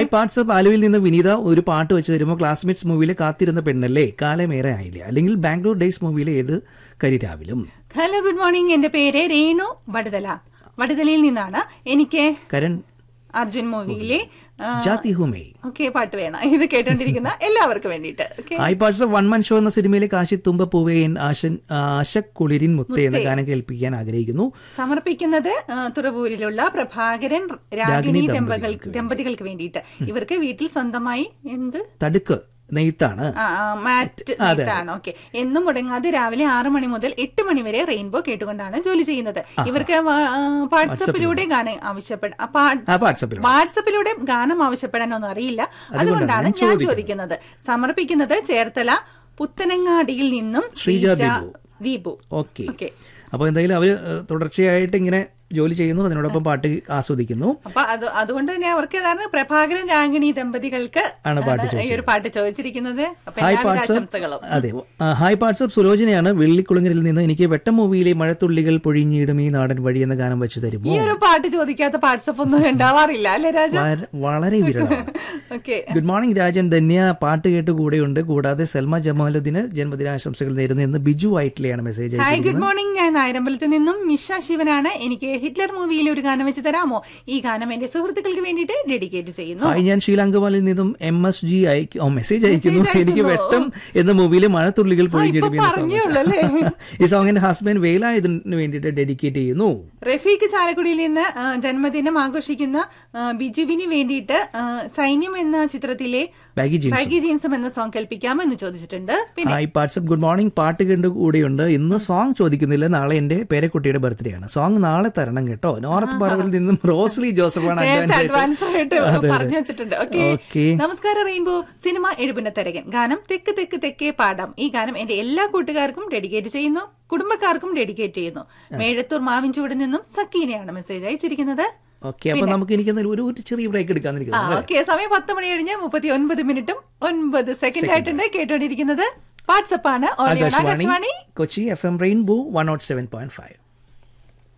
Hi പാർട്സപ്പ് ആലുവിൽ നിന്ന് വിനീത ഒരു പാട്ട് വെച്ച് തരുമ്പോൾ ക്ലാസ്മേറ്റ്സ് മൂവിയിലെ കാത്തിരുന്ന പെണ്ണല്ലേ കാലമേറെ ആയില്ലേ അല്ലെങ്കിൽ ബാംഗ്ലൂർ ഡേയ്സ് മൂവിയിലെ ഏത് കരിരാവിലും ഹലോ ഗുഡ് മോർണിംഗ് എന്റെ പേര് രേണു വടുതല വടുതലയിൽ നിന്നാണ് എനിക്ക് കരൺ അർജുൻ മൂവിയിലെ ജാതി ഹുമേ ഓക്കെ പാട്ട് വേണം ഇത് കേട്ടോണ്ടിരിക്കുന്ന എല്ലാവർക്കും വേണ്ടിയിട്ട് okay hi parts one man show എന്ന സിനിമയിലെ കാശി തുമ്പ പൂവേൻ ആശൻ ആശക് കുളിരിൻ മുത്തേ എന്ന ഗാനം കേൾപ്പിക്കാൻ ആഗ്രഹിക്കുന്നു സമർപ്പിക്കുന്നത് ആ, തുറവൂരിലുള്ള പ്രഭാകരൻ രാഗിണി ദമ്പതികൾ ദമ്പതികൾക്ക് വേണ്ടിയിട്ട് ഇവർക്ക് വീട്ടിൽ സ്വന്തമായി എന്ത് തടുക്ക് നെയ്ത്താണ് ആ, ആ, മാറ്റ് ഇതാണ് ഓക്കെ എന്നും മുടങ്ങാതെ രാവിലെ ആറ് മണി മുതൽ എട്ട് മണി വരെ റെയിൻബോ കേട്ടുകൊണ്ടാണ് ജോലി ചെയ്യുന്നത് ഇവർക്ക് വാ- ആ, വാട്സപ്പിലൂടെ ഗാനം ആവശ്യപ്പെട ആ, പാ- ആ വാട്സപ്പിൽ വാട്സപ്പിലൂടെ ഗാനം ആവശ്യപ്പെടാനൊന്നും അറിയില്ല അതുകൊണ്ടാണ് ഞാൻ ചോദിക്കുന്നത് സമർപ്പിക്കുന്നത് ചേർത്തല പുത്തനങ്ങാടിയിൽ നിന്നും ശ്രീജ ശ്രീജ ദീപു. ദീപു ഓക്കെ ഓക്കെ അപ്പോൾ എന്തായാലും അവർ തുടർച്ചയായിട്ട് ഇങ്ങനെ ജോലി ചെയ്യുന്നു അതിനോടൊപ്പം പാട്ട് ആസ്വദിക്കുന്നു അപ്പൊ അത് അതുകൊണ്ട് തന്നെ അവർക്ക് ഏതാണ് പ്രഭാകരൻ രാഗിണി ദമ്പതികൾക്ക് ആണ് പാട്ട് ഈ ഒരു പാട്ട് ചോദിച്ചിരിക്കുന്നത് അപ്പൊ ഹായ് എല്ലാവിധ പാട്സപ്പ് ആശംസകളും അതെ ആ, ഹായ് പാട്സപ്പ് സുലോചനയാണ് വെള്ളിക്കുളങ്ങരിൽ നിന്ന് എനിക്ക് വെട്ടം മൂവിയിലെ മഴത്തുള്ളികൾ പൊഴിഞ്ഞിടും ഈ നാടൻ വഴി എന്ന ഗാനം വെച്ച് ഈ തരുമോ ഒരു പാട്ട് ചോദിക്കാത്ത വാട്സപ്പ് ഒന്നും ഉണ്ടാവാറില്ല അല്ലേ രാജ വള- വളരെ വിരളമാണ് okay good morning Rajan Dhanya പാട്ട് കേട്ട് കൂടെയുണ്ട് കൂടാതെ സൽമ ജമാലുദ്ദീന് ജന്മദിനാശംസകൾ നേരുന്നു എന്ന് ബിജു വൈറ്റ്ലിയാണ് മെസ്സേജ് ഹായ് ഗുഡ് മോർണിംഗ് ഞാൻ നായരമ്പലത്തിൽ നിന്നും മിഷ ശിവനാണ് എനിക്ക് ഹിറ്റ്ലർ മൂവിയിലെ ഒരു ഗാനം വെച്ച് തരാമോ ഈ ഗാനം എന്റെ സുഹൃത്തുക്കൾക്ക് വേണ്ടിയിട്ട് ഡെഡിക്കേറ്റ് ചെയ്യുന്നു ഹായ് ഞാൻ ശീലാങ്കമാലിൽ നിന്നും എം എസ് ജി മെസ്സേജ് അയക്കുന്നു Message എനിക്ക് അയക്കുന്നു. വെട്ടം എന്ന മൂവിയിലെ മഴത്തുള്ളികൾ പൊഴിഞ്ഞിടും ഇപ്പൊ പറഞ്ഞേ ഉള്ളൂ അല്ലേ? ഈ സോങ് എന്റെ ഹസ്ബൻഡ് വേലായുധന് വേണ്ടിയിട്ട് ഡെഡിക്കേറ്റ് ചെയ്യുന്നു റഫീഖ് ചാലക്കുടിയിൽ നിന്ന് ആ, ജന്മദിനം ആഘോഷിക്കുന്ന ആ, ബിജുവിന് വേണ്ടിയിട്ട് ആ, സൈന്യം എന്ന ചിത്രത്തിലെ ബാഗി ജീൻസ് ബാഗി ജീൻസും എന്ന സോങ് കേൾപ്പിക്കാമോ എന്ന് ചോദിച്ചിട്ടുണ്ട് പിന്നെ ഹായ് വാട്സപ്പ് ഗുഡ് മോർണിംഗ് പാട്ട് കണ്ട് കൂടെയുണ്ട് ഇന്ന് സോങ് ചോദിക്കുന്നില്ല നാളെ എന്റെ പേരക്കുട്ടിയുടെ ബർത്ത്ഡേ ആണ് സോങ് നാളെ തരണം കേട്ടോ നോർത്ത് പറവിൽ നിന്നും റോസ്ലി ജോസഫാണ് നേരത്തെ advance അഡ്വാൻസ് ആയിട്ട് അതെ, അതെ. പറഞ്ഞു വെച്ചിട്ടുണ്ട് ഓക്കെ Okay. നമസ്കാരം റെയിൻബോ സിനിമ എഴുപിന്റെ തരകൻ ഗാനം തെക്ക് തെക്ക് തെക്കേ പാടാം ഈ ഗാനം എന്റെ എല്ലാ കൂട്ടുകാർക്കും ഡെഡിക്കേറ്റ് ചെയ്യുന്നു കുടുംബക്കാർക്കും ഡെഡിക്കേറ്റ് ചെയ്യുന്നു മേഴത്തൂർ മാവിൻചൂടിൽ നിന്നും സക്കീനയാണ് മെസ്സേജ് അയച്ചിരിക്കുന്നത് ഓക്കെ അപ്പൊ നമുക്ക് എനിക്ക് എന്തായാലും ഒരു ഒരു ചെറിയ ബ്രേക്ക് ആ എടുക്കാന്നിരിക്കുന്നത് ഓക്കെ സമയം പത്ത് മണി കഴിഞ്ഞ് മുപ്പത്തി ഒൻപത് മിനിറ്റും ഒൻപത് സെക്കൻഡ് ആയിട്ടുണ്ട് കേട്ടോണ്ടിരിക്കുന്നത് വാട്സപ്പ് ആണ് online Akashvani Akashvani Kochi F M Rainbow one nought seven point five